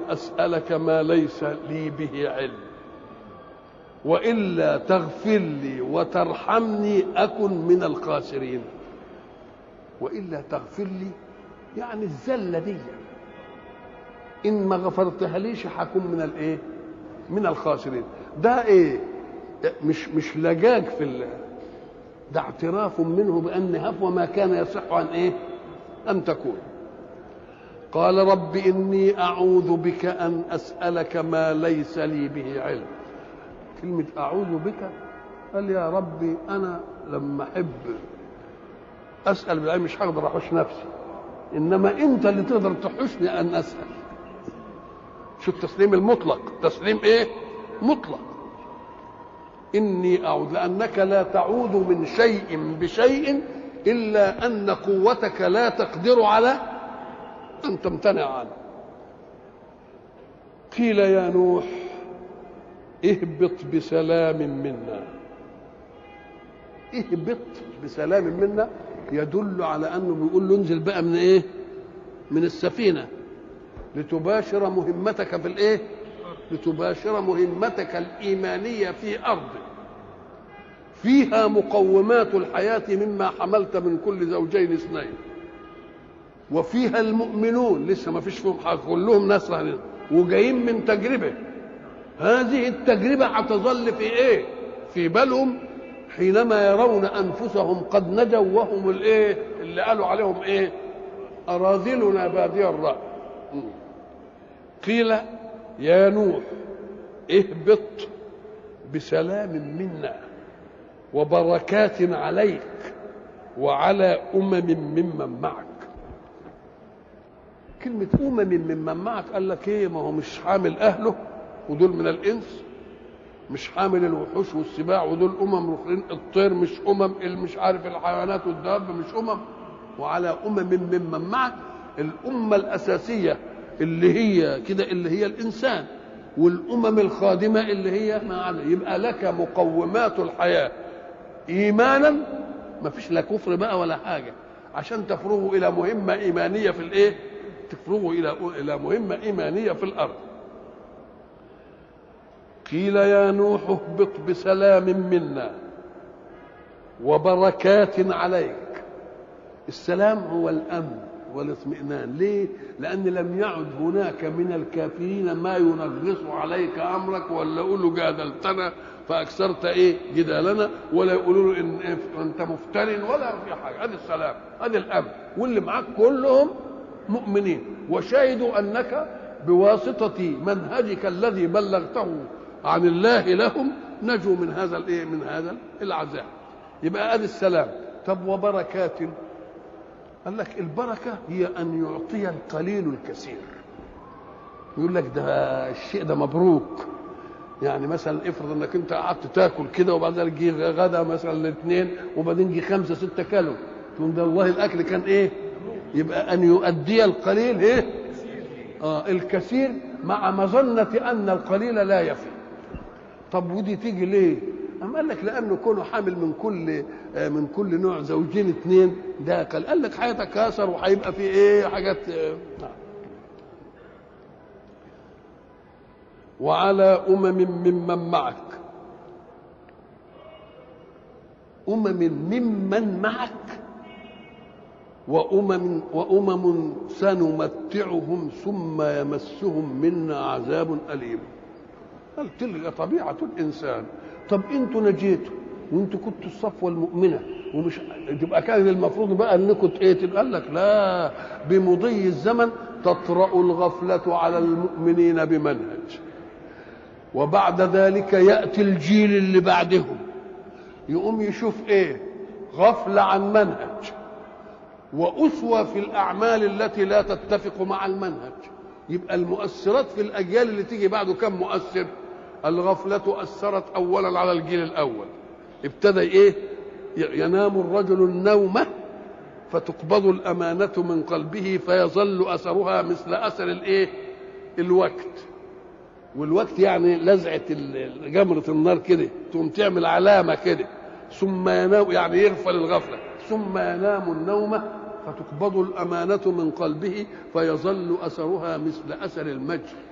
اسالك ما ليس لي به علم والا تغفر لي وترحمني اكن من الخاسرين والا تغفر لي يعني الزله دي ان ما غفرتها ليش هكون من الايه من الخاسرين ده ايه مش مش لجاج في الله ده اعتراف منه بان هفوه ما كان يصح ان ايه ان تكون قال رب اني اعوذ بك ان اسالك ما ليس لي به علم كلمه اعوذ بك قال يا ربي انا لما احب اسال بالعلم مش هقدر احوش نفسي انما انت اللي تقدر تحوشني ان اسال شو التسليم المطلق تسليم ايه مطلق اني اعوذ لانك لا تعوذ من شيء بشيء الا ان قوتك لا تقدر على ان تمتنع عنه قيل يا نوح اهبط بسلام منا اهبط بسلام منا يدل على انه بيقول له انزل بقى من ايه من السفينه لتباشر مهمتك في الايه لتباشر مهمتك الايمانيه في ارضك فيها مقومات الحياه مما حملت من كل زوجين اثنين وفيها المؤمنون لسه ما فيش فيهم حاجه كلهم ناس رهنين وجايين من تجربه هذه التجربه هتظل في ايه في بالهم حينما يرون انفسهم قد نجوا وهم الايه اللي قالوا عليهم ايه اراذلنا بادي الراي قيل يا نوح اهبط بسلام منا وبركات عليك وعلى امم ممن معك كلمة أمم ممن معك قال لك إيه ما هو مش حامل أهله ودول من الإنس مش حامل الوحوش والسباع ودول أمم أخرين الطير مش أمم مش عارف الحيوانات والدواب مش أمم وعلى أمم ممن معك الأمة الأساسية اللي هي كده اللي هي الإنسان والأمم الخادمة اللي هي ما عدا يبقى لك مقومات الحياة إيمانا ما فيش لا كفر بقى ولا حاجة عشان تفرغوا إلى مهمة إيمانية في الإيه؟ تفرغوا إلى إلى مهمة إيمانية في الأرض قيل يا نوح اهبط بسلام منا وبركات عليك السلام هو الامن والاطمئنان ليه لان لم يعد هناك من الكافرين ما ينغص عليك امرك ولا يقولوا جادلتنا فاكثرت ايه جدالنا ولا يقولوا له ان انت مفتر ولا في حاجه هذا السلام هذا الامن واللي معاك كلهم مؤمنين وشهدوا انك بواسطه منهجك الذي بلغته عن الله لهم نجوا من هذا الايه من هذا العذاب يبقى ادي السلام طب وبركات قال لك البركه هي ان يعطي القليل الكثير يقول لك ده الشيء ده مبروك يعني مثلا افرض انك انت قعدت تاكل كده وبعد ذلك جه غدا مثلا الاثنين وبعدين جه خمسه سته كلوا تقول ده والله الاكل كان ايه؟ يبقى ان يؤدي القليل ايه؟ اه الكثير مع مظنه ان القليل لا يفي طب ودي تيجي ليه؟ أم قال لك لأنه كونه حامل من كل من كل نوع زوجين اثنين ده قال, قال لك هيتكاثر وهيبقى في إيه حاجات نعم. وعلى أمم ممن معك أمم ممن معك وأمم وأمم سنمتعهم ثم يمسهم منا عذاب أليم قال تلك طبيعة الإنسان طب انتوا نجيتوا وانتوا كنتوا الصفوة المؤمنة ومش تبقى كان المفروض بقى انكم ايه قال لك لا بمضي الزمن تطرأ الغفلة على المؤمنين بمنهج وبعد ذلك يأتي الجيل اللي بعدهم يقوم يشوف ايه غفلة عن منهج وأسوة في الأعمال التي لا تتفق مع المنهج يبقى المؤثرات في الأجيال اللي تيجي بعده كم مؤثر الغفلة أثرت أولا على الجيل الأول ابتدى إيه ينام الرجل النومة فتقبض الأمانة من قلبه فيظل أثرها مثل أثر الإيه الوقت والوقت يعني لزعة جمرة النار كده تقوم تعمل علامة كده ثم ينام يعني يغفل الغفلة ثم ينام النومة فتقبض الأمانة من قلبه فيظل أثرها مثل أثر المجد